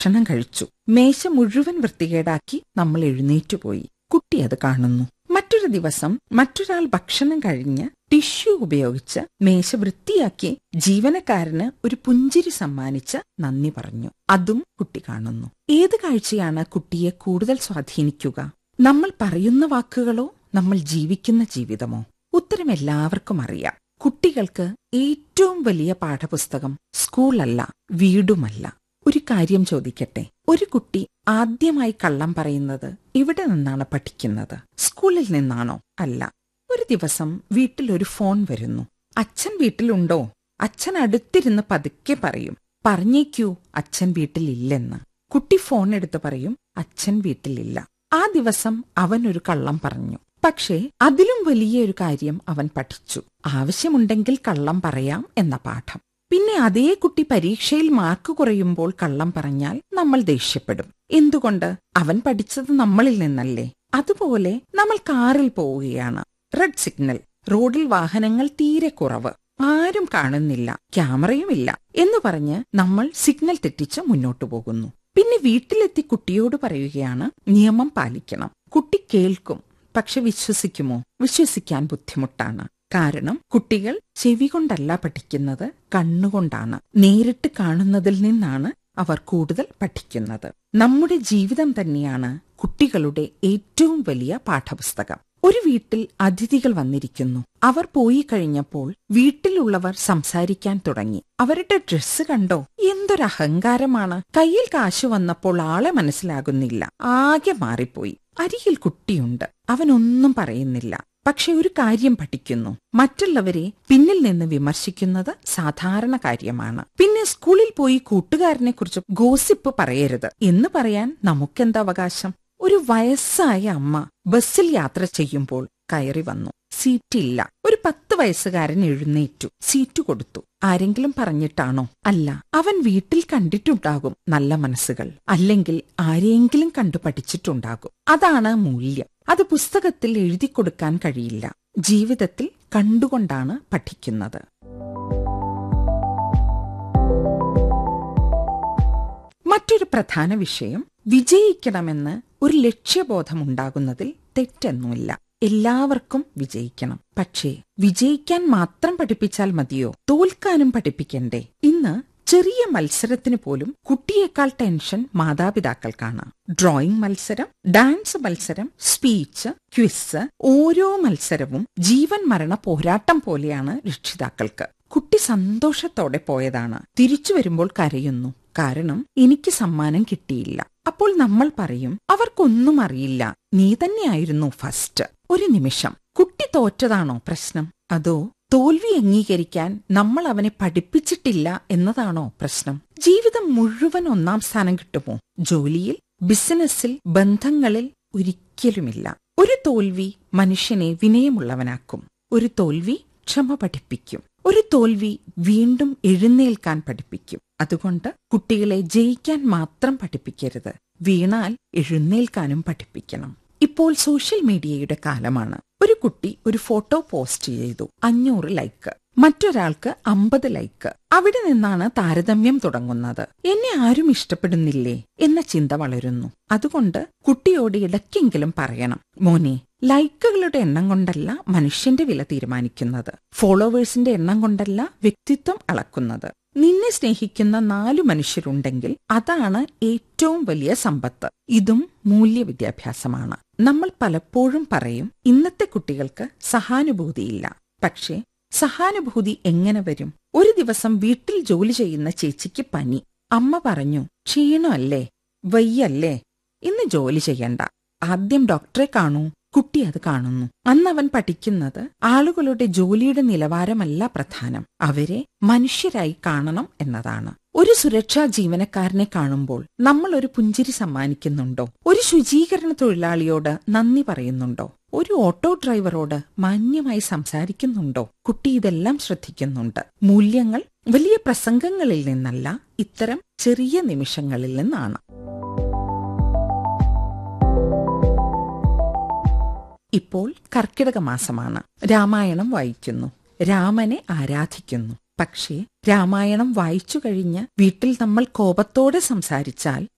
ഭക്ഷണം കഴിച്ചു മേശ മുഴുവൻ വൃത്തികേടാക്കി നമ്മൾ എഴുന്നേറ്റുപോയി കുട്ടി അത് കാണുന്നു മറ്റൊരു ദിവസം മറ്റൊരാൾ ഭക്ഷണം കഴിഞ്ഞ് ടിഷ്യൂ ഉപയോഗിച്ച് മേശ വൃത്തിയാക്കി ജീവനക്കാരന് ഒരു പുഞ്ചിരി സമ്മാനിച്ച് നന്ദി പറഞ്ഞു അതും കുട്ടി കാണുന്നു ഏത് കാഴ്ചയാണ് കുട്ടിയെ കൂടുതൽ സ്വാധീനിക്കുക നമ്മൾ പറയുന്ന വാക്കുകളോ നമ്മൾ ജീവിക്കുന്ന ജീവിതമോ ഉത്തരം എല്ലാവർക്കും അറിയാം കുട്ടികൾക്ക് ഏറ്റവും വലിയ പാഠപുസ്തകം സ്കൂളല്ല വീടുമല്ല ഒരു കാര്യം ചോദിക്കട്ടെ ഒരു കുട്ടി ആദ്യമായി കള്ളം പറയുന്നത് എവിടെ നിന്നാണ് പഠിക്കുന്നത് സ്കൂളിൽ നിന്നാണോ അല്ല ഒരു ദിവസം വീട്ടിൽ ഒരു ഫോൺ വരുന്നു അച്ഛൻ വീട്ടിലുണ്ടോ അച്ഛൻ അടുത്തിരുന്ന് പതുക്കെ പറയും പറഞ്ഞേക്കൂ അച്ഛൻ വീട്ടിലില്ലെന്ന് കുട്ടി ഫോൺ എടുത്ത് പറയും അച്ഛൻ വീട്ടിലില്ല ആ ദിവസം അവൻ ഒരു കള്ളം പറഞ്ഞു പക്ഷേ അതിലും വലിയൊരു കാര്യം അവൻ പഠിച്ചു ആവശ്യമുണ്ടെങ്കിൽ കള്ളം പറയാം എന്ന പാഠം പിന്നെ അതേ കുട്ടി പരീക്ഷയിൽ മാർക്ക് കുറയുമ്പോൾ കള്ളം പറഞ്ഞാൽ നമ്മൾ ദേഷ്യപ്പെടും എന്തുകൊണ്ട് അവൻ പഠിച്ചത് നമ്മളിൽ നിന്നല്ലേ അതുപോലെ നമ്മൾ കാറിൽ പോവുകയാണ് റെഡ് സിഗ്നൽ റോഡിൽ വാഹനങ്ങൾ തീരെ കുറവ് ആരും കാണുന്നില്ല ക്യാമറയുമില്ല എന്ന് പറഞ്ഞ് നമ്മൾ സിഗ്നൽ തെറ്റിച്ച് മുന്നോട്ടു പോകുന്നു പിന്നെ വീട്ടിലെത്തി കുട്ടിയോട് പറയുകയാണ് നിയമം പാലിക്കണം കുട്ടി കേൾക്കും പക്ഷെ വിശ്വസിക്കുമോ വിശ്വസിക്കാൻ ബുദ്ധിമുട്ടാണ് കാരണം കുട്ടികൾ ചെവി കൊണ്ടല്ല പഠിക്കുന്നത് കണ്ണുകൊണ്ടാണ് നേരിട്ട് കാണുന്നതിൽ നിന്നാണ് അവർ കൂടുതൽ പഠിക്കുന്നത് നമ്മുടെ ജീവിതം തന്നെയാണ് കുട്ടികളുടെ ഏറ്റവും വലിയ പാഠപുസ്തകം ഒരു വീട്ടിൽ അതിഥികൾ വന്നിരിക്കുന്നു അവർ പോയി കഴിഞ്ഞപ്പോൾ വീട്ടിലുള്ളവർ സംസാരിക്കാൻ തുടങ്ങി അവരുടെ ഡ്രസ്സ് കണ്ടോ എന്തൊരു അഹങ്കാരമാണ് കയ്യിൽ കാശ് വന്നപ്പോൾ ആളെ മനസ്സിലാകുന്നില്ല ആകെ മാറിപ്പോയി അരികിൽ കുട്ടിയുണ്ട് അവനൊന്നും പറയുന്നില്ല പക്ഷെ ഒരു കാര്യം പഠിക്കുന്നു മറ്റുള്ളവരെ പിന്നിൽ നിന്ന് വിമർശിക്കുന്നത് സാധാരണ കാര്യമാണ് പിന്നെ സ്കൂളിൽ പോയി കൂട്ടുകാരനെ കുറിച്ച് ഗോസിപ്പ് പറയരുത് എന്ന് പറയാൻ നമുക്കെന്താ അവകാശം ഒരു വയസ്സായ അമ്മ ബസ്സിൽ യാത്ര ചെയ്യുമ്പോൾ കയറി വന്നു സീറ്റില്ല ഒരു പത്ത് വയസ്സുകാരൻ എഴുന്നേറ്റു സീറ്റ് കൊടുത്തു ആരെങ്കിലും പറഞ്ഞിട്ടാണോ അല്ല അവൻ വീട്ടിൽ കണ്ടിട്ടുണ്ടാകും നല്ല മനസ്സുകൾ അല്ലെങ്കിൽ ആരെയെങ്കിലും കണ്ടു പഠിച്ചിട്ടുണ്ടാകും അതാണ് മൂല്യം അത് പുസ്തകത്തിൽ എഴുതി കൊടുക്കാൻ കഴിയില്ല ജീവിതത്തിൽ കണ്ടുകൊണ്ടാണ് പഠിക്കുന്നത് മറ്റൊരു പ്രധാന വിഷയം വിജയിക്കണമെന്ന് ഒരു ലക്ഷ്യബോധമുണ്ടാകുന്നതിൽ തെറ്റൊന്നുമില്ല എല്ലാവർക്കും വിജയിക്കണം പക്ഷേ വിജയിക്കാൻ മാത്രം പഠിപ്പിച്ചാൽ മതിയോ തോൽക്കാനും പഠിപ്പിക്കണ്ടേ ഇന്ന് ചെറിയ മത്സരത്തിന് പോലും കുട്ടിയേക്കാൾ ടെൻഷൻ മാതാപിതാക്കൾക്കാണ് ഡ്രോയിങ് മത്സരം ഡാൻസ് മത്സരം സ്പീച്ച് ക്വിസ് ഓരോ മത്സരവും ജീവൻ മരണ പോരാട്ടം പോലെയാണ് രക്ഷിതാക്കൾക്ക് കുട്ടി സന്തോഷത്തോടെ പോയതാണ് തിരിച്ചു വരുമ്പോൾ കരയുന്നു കാരണം എനിക്ക് സമ്മാനം കിട്ടിയില്ല അപ്പോൾ നമ്മൾ പറയും അവർക്കൊന്നും അറിയില്ല നീ തന്നെയായിരുന്നു ഫസ്റ്റ് ഒരു നിമിഷം കുട്ടി തോറ്റതാണോ പ്രശ്നം അതോ തോൽവി അംഗീകരിക്കാൻ നമ്മൾ അവനെ പഠിപ്പിച്ചിട്ടില്ല എന്നതാണോ പ്രശ്നം ജീവിതം മുഴുവൻ ഒന്നാം സ്ഥാനം കിട്ടുമോ ജോലിയിൽ ബിസിനസ്സിൽ ബന്ധങ്ങളിൽ ഒരിക്കലുമില്ല ഒരു തോൽവി മനുഷ്യനെ വിനയമുള്ളവനാക്കും ഒരു തോൽവി ക്ഷമ പഠിപ്പിക്കും ഒരു തോൽവി വീണ്ടും എഴുന്നേൽക്കാൻ പഠിപ്പിക്കും അതുകൊണ്ട് കുട്ടികളെ ജയിക്കാൻ മാത്രം പഠിപ്പിക്കരുത് വീണാൽ എഴുന്നേൽക്കാനും പഠിപ്പിക്കണം ഇപ്പോൾ സോഷ്യൽ മീഡിയയുടെ കാലമാണ് ഒരു കുട്ടി ഒരു ഫോട്ടോ പോസ്റ്റ് ചെയ്തു അഞ്ഞൂറ് ലൈക്ക് മറ്റൊരാൾക്ക് അമ്പത് ലൈക്ക് അവിടെ നിന്നാണ് താരതമ്യം തുടങ്ങുന്നത് എന്നെ ആരും ഇഷ്ടപ്പെടുന്നില്ലേ എന്ന ചിന്ത വളരുന്നു അതുകൊണ്ട് കുട്ടിയോട് ഇടയ്ക്കെങ്കിലും പറയണം മോനെ ലൈക്കുകളുടെ എണ്ണം കൊണ്ടല്ല മനുഷ്യന്റെ വില തീരുമാനിക്കുന്നത് ഫോളോവേഴ്സിന്റെ എണ്ണം കൊണ്ടല്ല വ്യക്തിത്വം അളക്കുന്നത് നിന്നെ സ്നേഹിക്കുന്ന നാലു മനുഷ്യരുണ്ടെങ്കിൽ അതാണ് ഏറ്റവും വലിയ സമ്പത്ത് ഇതും മൂല്യവിദ്യാഭ്യാസമാണ് നമ്മൾ പലപ്പോഴും പറയും ഇന്നത്തെ കുട്ടികൾക്ക് സഹാനുഭൂതിയില്ല പക്ഷേ സഹാനുഭൂതി എങ്ങനെ വരും ഒരു ദിവസം വീട്ടിൽ ജോലി ചെയ്യുന്ന ചേച്ചിക്ക് പനി അമ്മ പറഞ്ഞു ക്ഷീണമല്ലേ വയ്യല്ലേ ഇന്ന് ജോലി ചെയ്യണ്ട ആദ്യം ഡോക്ടറെ കാണൂ കുട്ടി അത് കാണുന്നു അന്നവൻ പഠിക്കുന്നത് ആളുകളുടെ ജോലിയുടെ നിലവാരമല്ല പ്രധാനം അവരെ മനുഷ്യരായി കാണണം എന്നതാണ് ഒരു സുരക്ഷാ ജീവനക്കാരനെ കാണുമ്പോൾ നമ്മൾ ഒരു പുഞ്ചിരി സമ്മാനിക്കുന്നുണ്ടോ ഒരു ശുചീകരണ തൊഴിലാളിയോട് നന്ദി പറയുന്നുണ്ടോ ഒരു ഓട്ടോ ഡ്രൈവറോട് മാന്യമായി സംസാരിക്കുന്നുണ്ടോ കുട്ടി ഇതെല്ലാം ശ്രദ്ധിക്കുന്നുണ്ട് മൂല്യങ്ങൾ വലിയ പ്രസംഗങ്ങളിൽ നിന്നല്ല ഇത്തരം ചെറിയ നിമിഷങ്ങളിൽ നിന്നാണ് ഇപ്പോൾ കർക്കിടക മാസമാണ് രാമായണം വായിക്കുന്നു രാമനെ ആരാധിക്കുന്നു പക്ഷേ രാമായണം വായിച്ചു കഴിഞ്ഞ് വീട്ടിൽ നമ്മൾ കോപത്തോടെ സംസാരിച്ചാൽ